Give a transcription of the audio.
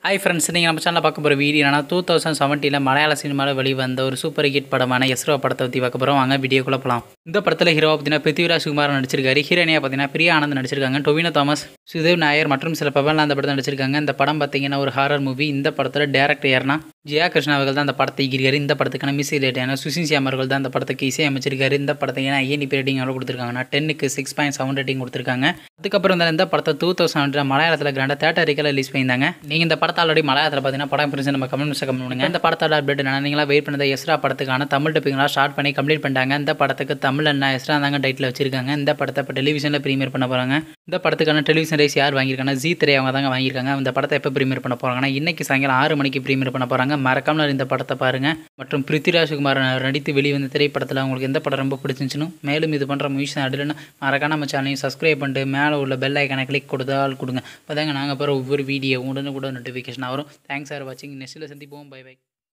hi friends நீங்கள் நம்ம சேனலில் பார்க்க போகிற வீடியோ என்னன்னா டூ தௌசண்ட் செவன்ட்டியில் மலையாள சினிமாவில் வெளிவந்த ஒரு சூப்பர் ஹிட் படமான எஸ்ரோ படத்தை பற்றி பார்க்க போகிறோம் வாங்க வீடியோக்குள்ளே போகலாம் இந்த படத்தில் ஹீரோ பார்த்தீங்கன்னா பிருத்திவிராஜ் குமார் நடிச்சிருக்காரு ஹீரோனியாக பார்த்தீங்கன்னா பிரியா ஆனந்த் நடிச்சிருக்காங்க டொவினோ தாமஸ் சுதேவ் நாயர் மற்றும் சில பிரபலம் அந்த படத்தை நடிச்சிருக்காங்க இந்த படம் பார்த்தீங்கன்னா ஒரு ஹாரர் மூவி இந்த படத்தில் டேரக்டர் யாருன்னா ஜெயா கிருஷ்ணா அவர்கள் தான் அந்த படத்தை இயக்கியிருக்காரு இந்த படத்துக்கான மிஸ் ரிலேட்டான சுசின் சியாம் அவர்கள் தான் அந்த படத்துக்கு இசை அமைச்சிருக்காரு இந்த படத்துக்கு ஏன்னா ஐஎன்இபி ரேட்டிங் எவ்வளோ கொடுத்துருக்காங்கன்னா டென்னுக்கு சிக்ஸ் பாயிண்ட் செவன் ரேட்டிங் கொடுத்துருக்காங்க அதுக்கப்புறம் இந்த படத்தை டூ தௌசண்ட் மலையாளத்தில் கிராண்டாக தேட்டர் ரிக்கல ரிலீஸ் பண்ணியிருந்தாங்க நீங்கள் இந்த படத்தை ஆல்ரெடி மலையாளத்தில் பார்த்தீங்கன்னா படம் பிரிச்சு நம்ம கமெண்ட் கமெண்ட் பண்ணுங்க இந்த படத்தோட அப்டேட் என்ன நீங்களா வெயிட் பண்ணத எஸ்ரா படத்துக்கான தமிழ் டப்பிங்லாம் ஸ்டார்ட் பண்ணி கம்ப்ளீட் பண்ணிட்டாங்க இந்த படத்துக்கு தமிழ் என்ன எஸ்ரா தாங்க டைட்டில் வச்சிருக்காங்க இந்த படத்தை இப்போ டெலிவிஷனில் ப்ரீமியர் பண்ண போகிறாங்க இந்த படத்துக்கான டெலிவிஷன் ரைஸ் யார் வாங்கியிருக்காங்க ஜி திரை அவங்க தாங்க வாங்கியிருக்காங்க இந்த படத்தை எப்போ ப்ரீமியர் பண்ண போகிறாங்கன்னா இன்னைக்கு சாயங்காலம் ஆறு மணிக்கு ப்ரீமியர் பண்ண போகிறாங்க மறக்காமல் இந்த படத்தை பாருங்க மற்றும் பிருத்திராஜ்குமார் நடித்து வெளிவந்த திரைப்படத்தில் உங்களுக்கு எந்த படம் ரொம்ப பிடிச்சிருந்துச்சுன்னு மேலும் இது பண்ணுற மூவிஸ் அடிலன்னா மறக்காம நம்ம சேனலையும் சப்ஸ்கிரைப் பண்ணிட்டு மேலே உள்ள பெல் ஐக்கனை கிளிக் கொடுத்தால் கொடுங்க அப்போ தாங்க நாங்கள் போகிற ஒவ்வொரு வீடியோ உடனே கூட நோட்டிஃபிகேஷன் வரும் தேங்க்ஸ் ஃபார் வாட்சிங் நெக்ஸ்ட்டில் சந்திப்போம் பை பை